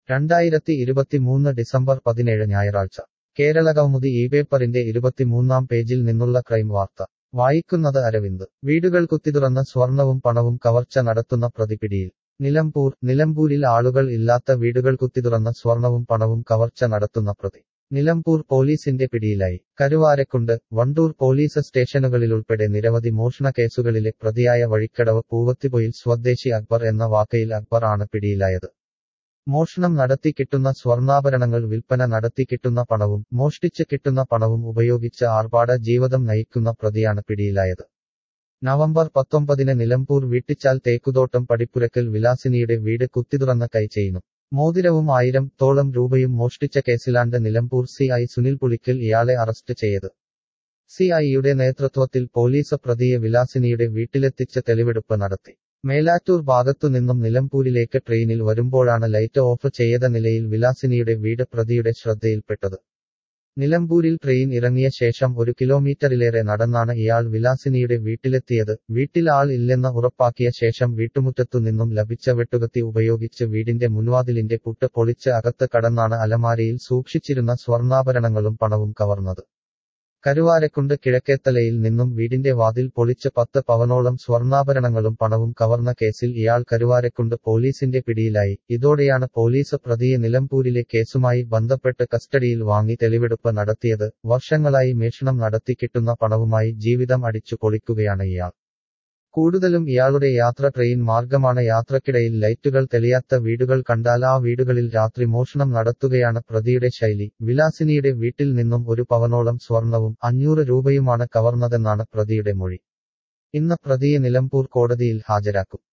രണ്ടായിരത്തി ഇരുപത്തിമൂന്ന് ഡിസംബർ പതിനേഴ് ഞായറാഴ്ച കേരളകൗമുദി ഈ പേപ്പറിന്റെ ഇരുപത്തിമൂന്നാം പേജിൽ നിന്നുള്ള ക്രൈം വാർത്ത വായിക്കുന്നത് അരവിന്ദ് വീടുകൾ കുത്തിതുറന്ന് സ്വർണവും പണവും കവർച്ച നടത്തുന്ന പ്രതി പിടിയിൽ നിലമ്പൂർ നിലമ്പൂരിൽ ആളുകൾ ഇല്ലാത്ത വീടുകൾ കുത്തിതുറന്ന് സ്വർണവും പണവും കവർച്ച നടത്തുന്ന പ്രതി നിലമ്പൂർ പോലീസിന്റെ പിടിയിലായി കരുവാരക്കുണ്ട് വണ്ടൂർ പോലീസ് സ്റ്റേഷനുകളിലുൾപ്പെടെ നിരവധി മോഷണ കേസുകളിലെ പ്രതിയായ വഴിക്കടവ് പൂവത്തിപ്പൊയിൽ സ്വദേശി അക്ബർ എന്ന വാക്കയിൽ അക്ബർ ആണ് പിടിയിലായത് മോഷണം നടത്തി കിട്ടുന്ന സ്വർണ്ണാഭരണങ്ങൾ വിൽപ്പന നടത്തി കിട്ടുന്ന പണവും മോഷ്ടിച്ച് കിട്ടുന്ന പണവും ഉപയോഗിച്ച് ആർഭാട ജീവിതം നയിക്കുന്ന പ്രതിയാണ് പിടിയിലായത് നവംബർ പത്തൊമ്പതിന് നിലമ്പൂർ വീട്ടിച്ചാൽ തേക്കുതോട്ടം പടിപ്പുരക്കൽ വിലാസിനിയുടെ വീട് കുത്തിതുറന്ന കൈ ചെയ്യുന്നു മോതിരവും ആയിരം തോളം രൂപയും മോഷ്ടിച്ച കേസിലാണ്ട് നിലമ്പൂർ സി ഐ സുനിൽ പുളിക്കൽ ഇയാളെ അറസ്റ്റ് ചെയ്ത് സി ഐയുടെ നേതൃത്വത്തിൽ പോലീസ് പ്രതിയെ വിലാസിനിയുടെ വീട്ടിലെത്തിച്ച് തെളിവെടുപ്പ് നടത്തി മേലാറ്റൂർ ഭാഗത്തു നിന്നും നിലമ്പൂരിലേക്ക് ട്രെയിനിൽ വരുമ്പോഴാണ് ലൈറ്റ് ഓഫ് ചെയ്ത നിലയിൽ വിലാസിനിയുടെ വീട് പ്രതിയുടെ ശ്രദ്ധയിൽപ്പെട്ടത് നിലമ്പൂരിൽ ട്രെയിൻ ഇറങ്ങിയ ശേഷം ഒരു കിലോമീറ്ററിലേറെ നടന്നാണ് ഇയാൾ വിലാസിനിയുടെ വീട്ടിലെത്തിയത് വീട്ടിൽ ആൾ ഇല്ലെന്ന് ഉറപ്പാക്കിയ ശേഷം വീട്ടുമുറ്റത്തു നിന്നും ലഭിച്ച വെട്ടുകത്തി ഉപയോഗിച്ച് വീടിന്റെ മുൻവാതിലിന്റെ പുട്ട് പൊളിച്ച് അകത്ത് കടന്നാണ് അലമാരയിൽ സൂക്ഷിച്ചിരുന്ന സ്വർണ്ണാഭരണങ്ങളും പണവും കവർന്നത് കരുവാരക്കുണ്ട് കിഴക്കേത്തലയിൽ നിന്നും വീടിന്റെ വാതിൽ പൊളിച്ച് പത്ത് പവനോളം സ്വർണ്ണാഭരണങ്ങളും പണവും കവർന്ന കേസിൽ ഇയാൾ കരുവാരക്കുണ്ട് പോലീസിന്റെ പിടിയിലായി ഇതോടെയാണ് പോലീസ് പ്രതിയെ നിലമ്പൂരിലെ കേസുമായി ബന്ധപ്പെട്ട് കസ്റ്റഡിയിൽ വാങ്ങി തെളിവെടുപ്പ് നടത്തിയത് വർഷങ്ങളായി മേഷണം നടത്തി കിട്ടുന്ന പണവുമായി ജീവിതം അടിച്ചു പൊളിക്കുകയാണ് ഇയാൾ കൂടുതലും ഇയാളുടെ യാത്ര ട്രെയിൻ മാർഗമാണ് യാത്രക്കിടയിൽ ലൈറ്റുകൾ തെളിയാത്ത വീടുകൾ കണ്ടാൽ ആ വീടുകളിൽ രാത്രി മോഷണം നടത്തുകയാണ് പ്രതിയുടെ ശൈലി വിലാസിനിയുടെ വീട്ടിൽ നിന്നും ഒരു പവനോളം സ്വർണവും അഞ്ഞൂറ് രൂപയുമാണ് കവർന്നതെന്നാണ് പ്രതിയുടെ മൊഴി ഇന്ന് പ്രതിയെ നിലമ്പൂർ കോടതിയിൽ ഹാജരാക്കും